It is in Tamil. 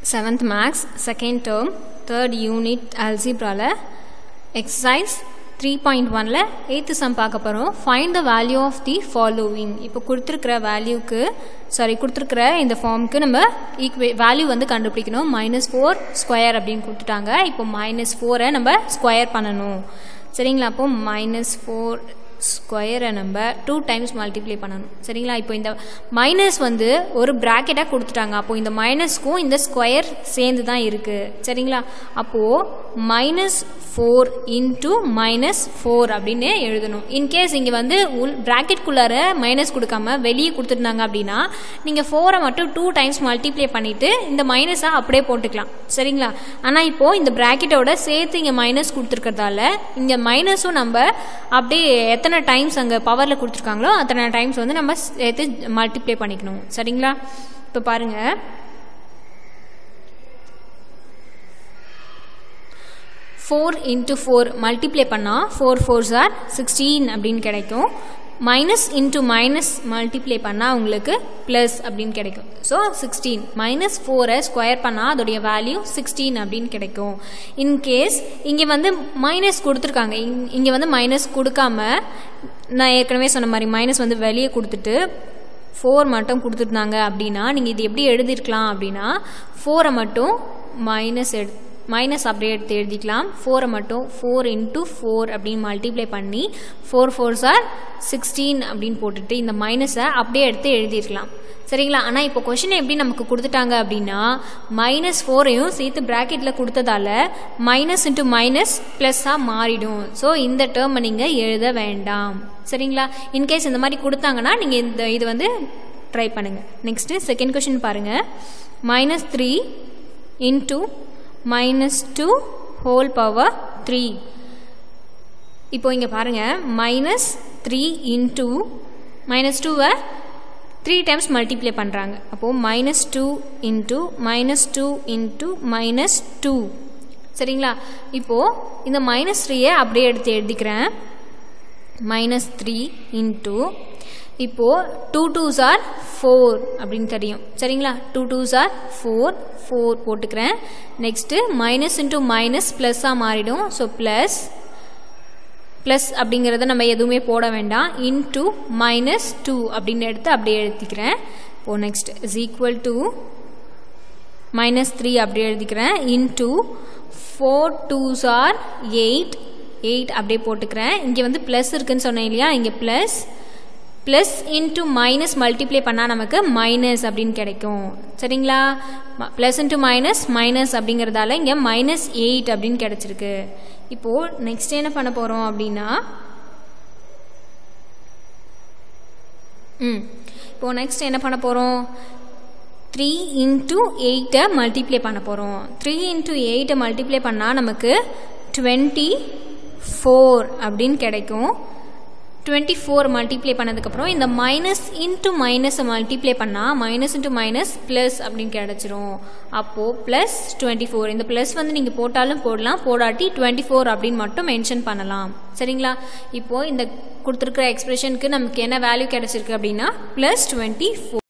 seventh maths second term third unit அல்ஜிப்ராவில் எக்ஸசைஸ் த்ரீ பாயிண்ட் ஒனில் எயித்து சம் பார்க்க போகிறோம் find the value of the following இப்போ கொடுத்துருக்குற வேல்யூக்கு சாரி கொடுத்துருக்குற இந்த ஃபார்முக்கு நம்ம ஈக்குவே வேல்யூ வந்து கண்டுபிடிக்கணும் மைனஸ் ஃபோர் ஸ்கொயர் அப்படின்னு கொடுத்துட்டாங்க இப்போ மைனஸ் ஃபோரை நம்ம ஸ்கொயர் பண்ணணும் சரிங்களா அப்போ மைனஸ் ஃபோர் ஸ்கொயரை நம்ம டூ டைம்ஸ் மல்டிப்ளை பண்ணணும் சரிங்களா இப்போ இந்த மைனஸ் வந்து ஒரு ப்ராக்கெட்டாக கொடுத்துட்டாங்க அப்போது இந்த மைனஸ்க்கும் இந்த ஸ்கொயர் சேர்ந்து தான் இருக்குது சரிங்களா அப்போது minus four into minus four அப்படின்னு எழுதணும் இன்கேஸ் இங்கே வந்து உள் ப்ராக்கெட்குள்ளார மைனஸ் கொடுக்காம வெளியே கொடுத்துருந்தாங்க அப்படின்னா நீங்கள் ஃபோரை மட்டும் டூ டைம்ஸ் மல்டிப்ளை பண்ணிவிட்டு இந்த மைனஸை அப்படியே போட்டுக்கலாம் சரிங்களா ஆனால் இப்போது இந்த ப்ராக்கெட்டோட சேர்த்து இங்கே மைனஸ் கொடுத்துருக்கறதால இங்கே மைனஸும் நம்ம அப்படியே எத்தனை டைம்ஸ் அங்கே பவரில் கொடுத்துருக்காங்களோ அத்தனை டைம்ஸ் வந்து நம்ம சேர்த்து மல்டிப்ளை பண்ணிக்கணும் சரிங்களா இப்போ பாருங்கள் ஃபோர் இன்ட்டு ஃபோர் மல்டிப்ளை பண்ணால் ஃபோர் ஃபோர் சார் சிக்ஸ்டீன் அப்படின்னு கிடைக்கும் மைனஸ் இன்ட்டு மைனஸ் மல்டிப்ளை பண்ணால் உங்களுக்கு ப்ளஸ் அப்படின்னு கிடைக்கும் ஸோ சிக்ஸ்டீன் மைனஸ் ஃபோரை ஸ்கொயர் பண்ணால் அதோடைய வேல்யூ சிக்ஸ்டீன் அப்படின்னு கிடைக்கும் இன்கேஸ் இங்கே வந்து மைனஸ் கொடுத்துருக்காங்க இங்கே வந்து மைனஸ் கொடுக்காம நான் ஏற்கனவே சொன்ன மாதிரி மைனஸ் வந்து வெளியே கொடுத்துட்டு ஃபோர் மட்டும் கொடுத்துருந்தாங்க அப்படின்னா நீங்கள் இது எப்படி எழுதிருக்கலாம் அப்படின்னா ஃபோரை மட்டும் மைனஸ் எடு மைனஸ் அப்படியே எடுத்து எழுதிக்கலாம் ஃபோரை மட்டும் ஃபோர் இன்ட்டு ஃபோர் அப்படின்னு மல்டிப்ளை பண்ணி ஃபோர் ஃபோர் சார் சிக்ஸ்டீன் அப்படின்னு போட்டுட்டு இந்த மைனஸை அப்படியே எடுத்து எழுதிருக்கலாம் சரிங்களா ஆனால் இப்போ கொஷின் எப்படி நமக்கு கொடுத்துட்டாங்க அப்படின்னா மைனஸ் ஃபோரையும் சேர்த்து ப்ராக்கெட்டில் கொடுத்ததால மைனஸ் இன்ட்டு மைனஸ் ப்ளஸ்ஸாக மாறிடும் ஸோ இந்த டேர்மை நீங்கள் எழுத வேண்டாம் சரிங்களா இன்கேஸ் இந்த மாதிரி கொடுத்தாங்கன்னா நீங்கள் இந்த இது வந்து ட்ரை பண்ணுங்கள் நெக்ஸ்ட்டு செகண்ட் கொஷின் பாருங்கள் minus three into minus two whole power three இப்போ இங்கே பாருங்கள் மைனஸ் த்ரீ இன்டூ மைனஸ் டூவை த்ரீ டைம்ஸ் மல்டிப்ளை பண்ணுறாங்க அப்போது minus two into minus two into minus two சரிங்களா இப்போது இந்த மைனஸ் த்ரீயை அப்படியே எடுத்து எழுதிக்கிறேன் மைனஸ் த்ரீ இன்ட்டு இப்போது டூ டூஸ் ஆர் ஃபோர் அப்படின்னு தெரியும் சரிங்களா two twos are four four போட்டுக்கிறேன் நெக்ஸ்ட்டு மைனஸ் இன்ட்டு மைனஸ் ப்ளஸ்ஸாக மாறிடும் ஸோ ப்ளஸ் ப்ளஸ் அப்படிங்கிறத நம்ம எதுவுமே போட வேண்டாம் இன்ட்டு மைனஸ் டூ அப்படின்னு எடுத்து அப்படியே எழுதிக்கிறேன் இப்போது next is equal to minus three அப்படியே எழுதிக்கிறேன் into four twos are eight eight அப்படியே போட்டுக்கிறேன் இங்கே வந்து ப்ளஸ் இருக்குன்னு சொன்னேன் இல்லையா இங்கே plus plus into minus multiply பண்ணால் நமக்கு மைனஸ் அப்படின்னு கிடைக்கும் சரிங்களா ப்ளஸ் இன்ட்டு மைனஸ் மைனஸ் அப்படிங்கிறதால இங்கே மைனஸ் எயிட் அப்படின்னு கிடச்சிருக்கு இப்போது நெக்ஸ்ட் என்ன பண்ண போகிறோம் அப்படின்னா ம் இப்போது நெக்ஸ்ட் என்ன பண்ண போகிறோம் த்ரீ இன்ட்டு எயிட்டை மல்டிப்ளை பண்ண போகிறோம் த்ரீ இன்ட்டு எயிட்டை மல்டிப்ளை பண்ணால் நமக்கு டுவெண்ட்டி ஃபோர் அப்படின்னு கிடைக்கும் டுவெண்ட்டி ஃபோர் மல்டிப்ளை பண்ணதுக்கப்புறம் இந்த மைனஸ் இன்ட்டு மைனஸை மல்டிப்ளை பண்ணால் மைனஸ் இன்ட்டு மைனஸ் ப்ளஸ் அப்படின்னு கிடச்சிரும் அப்போது ப்ளஸ் டுவெண்ட்டி ஃபோர் இந்த ப்ளஸ் வந்து நீங்கள் போட்டாலும் போடலாம் போடாட்டி டுவெண்ட்டி ஃபோர் அப்படின்னு மட்டும் மென்ஷன் பண்ணலாம் சரிங்களா இப்போது இந்த கொடுத்துருக்குற எக்ஸ்பிரஷனுக்கு நமக்கு என்ன வேல்யூ கிடச்சிருக்கு அப்படின்னா ப்ளஸ் டுவெண்ட்டி ஃபோர்